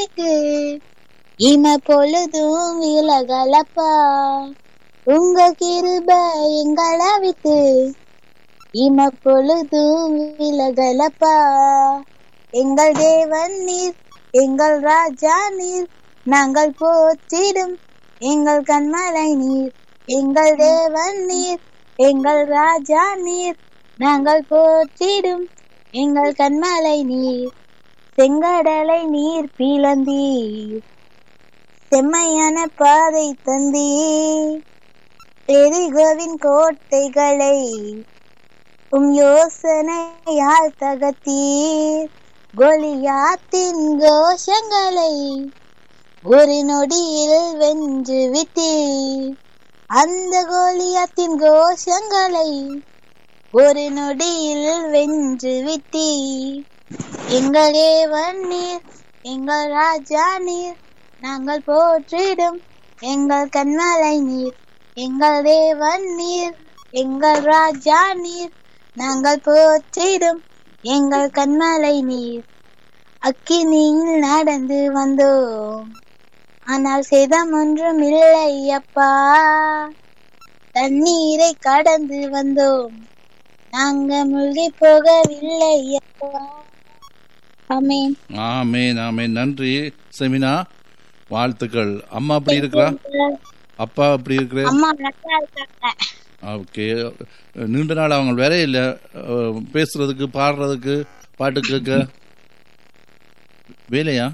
இருக்கு இம பொழுதும் விலகலப்பா உங்க கிருப எங்களை விட்டு இம பொழுதும் விலகலப்பா எங்கள் தேவன் நீர் எங்கள் ராஜா நீர் நாங்கள் போற்றிடும் எங்கள் கண்மலை நீர் எங்கள் தேவன் நீர் எங்கள் ராஜா நீர் நாங்கள் போற்றிடும் எங்கள் கண்மலை நீர் செங்கடலை நீர் பிளந்தீர் செம்மையான பாதை தந்தீர் எரிகோவின் கோட்டைகளை உம் யோசனையால் தகத்தீர் கோலியாத்தின் கோஷங்களை ஒரு நொடியில் வென்று விட்டீர் அந்த கோலியாத்தின் கோஷங்களை ஒரு நொடியில் வென்று விட்டீர் எங்கள் தேவன் நீர் எங்கள் ராஜா நீர் நாங்கள் போற்றிடும் எங்கள் கண்மலை நீர் எங்கள் தேவன் நீர் எங்கள் ராஜா நீர் நாங்கள் போற்றிடும் எங்கள் கண்மலை நீர் அக்கினியில் நடந்து வந்தோம் ஆனால் சேதம் ஒன்றும் இல்லை அப்பா தண்ணீரை கடந்து வந்தோம் நாங்க மூழ்கி போகவில்லை அப்பா ஆமென் ஆமேன் ஆமேன் நன்றி செமினா வாழ்த்துக்கள் அம்மா அப்படி இருக்கிறா அப்பா அப்படி இருக்கிற அம்மா நல்லா இருக்காங்க ஓகே நீண்ட நாள் அவங்க வேற இல்ல அஹ், பேசுறதுக்கு பாடுறதுக்கு பாட்டு கேட்க வேலையா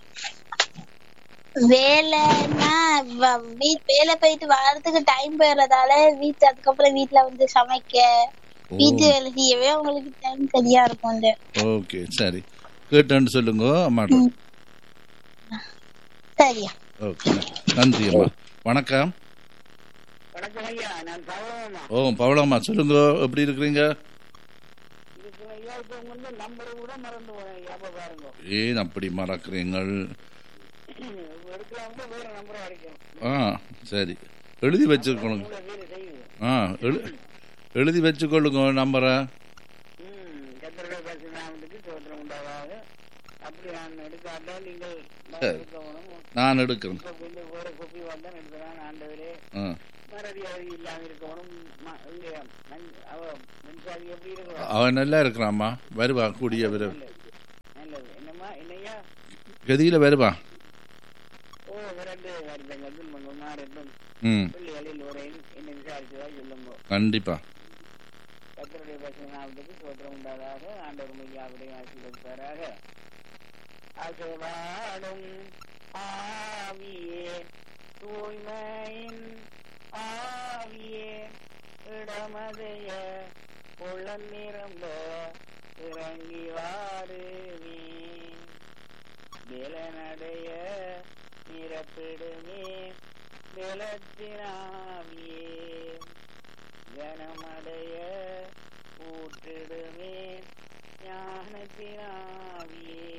வேலைன்னா வ- வீ- வேலை போயிட்டு வரதுக்கு டைம் போயிடுறதால வீட்டு அதுக்கப்புறம் வீட்ல வந்து சமைக்க வீட்டு வேலை செய்யவே உங்களுக்கு டைம் சரியா இருக்கும் இந்த ஓகே சரி கேட்டேன்னு சொல்லுங்க அம்மாட்ட சரியா ஓகே நன்றி அம்மா வணக்கம் வணக்கம் ஐயா நான் பவளமா ஓ பவளம்மா சொல்லுங்க எப்படி இருக்கிறீங்க இதுக்கு ஐயா இப்ப வந்து நம்பரை கூட மறந்து போறேன் ஐயா அப்ப பாருங்க ஏன் அப்படி மறக்கிறீங்கள் எடுக்கலாம் வேற நம்பரை அடிக்கணும் ஆ சரி எழுதி வச்சுக்கணும் கூட வேலை செய்யுது ஆ எழு எழுதி வச்சுக்கொள்ளுங்க நம்பரை ம் கத்திரிக்காய் பேசி நாமத்துக்கு சோத்திரம் உண்டாகாது அப்படி நான் எடுக்காட்டால் நீங்கள் நான் சரி. எடுக்கணும் நான் எடுக்கிறேன் இப்ப கொஞ்சம் வேற கொப்பி வந்தான் எடுக்கலாம் ஆண்டவரே ஆ மறதியாதி இல்லாம இருக்கணும் ம- இங்க மண்- அவ மின்சாரி எப்படி இருக்கணும் அவன் நல்லா இருக்கிறாம்மா வருவா கூடிய விரைவு நல்லது நல்லது என்னம்மா என்னையா கதியில் வருவா ஓ விரண்டு வருத்தங்கள் துன்பங்கள் மாறட்டும் ம் பிள்ளைகளில் உரையும் என்ன விசாரிச்சதா சொல்லுங்க கண்டிப்பா கத்தருடைய பசுநாமத்துக்கு சோத்திரம் உண்டாதாக ஆண்டவர் மையாவுடைய ஆசீர்வதிப்பாராக அசைவாடும் ஆவியே தூய்மையின் ஆவியே இடமதைய உள்ளம் நிரம்ப இறங்கி வாருமே நிலநடைய நிரப்பிடுமே நிலத்தினாவியே ஜனமடைய ஊற்றிடுமே ஞானத்தினாவியே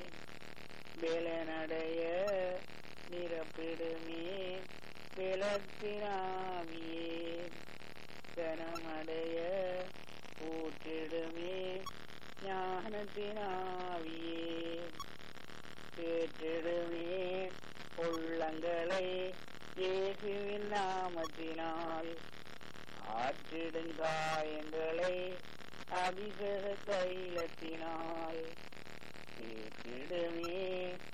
வேலனடைய நிரப்பிடுமே வெலத்தினாவியே ஜனமடைய ஊற்றிடுமே ஞானத்தினாவியே கேட்டிடுமே உள்ளங்களை இயேசுவின் நாமத்தினால் ஆற்றிடுங்காயங்களை அபிஷேக தைலத்தினால் கேட்டிடுமே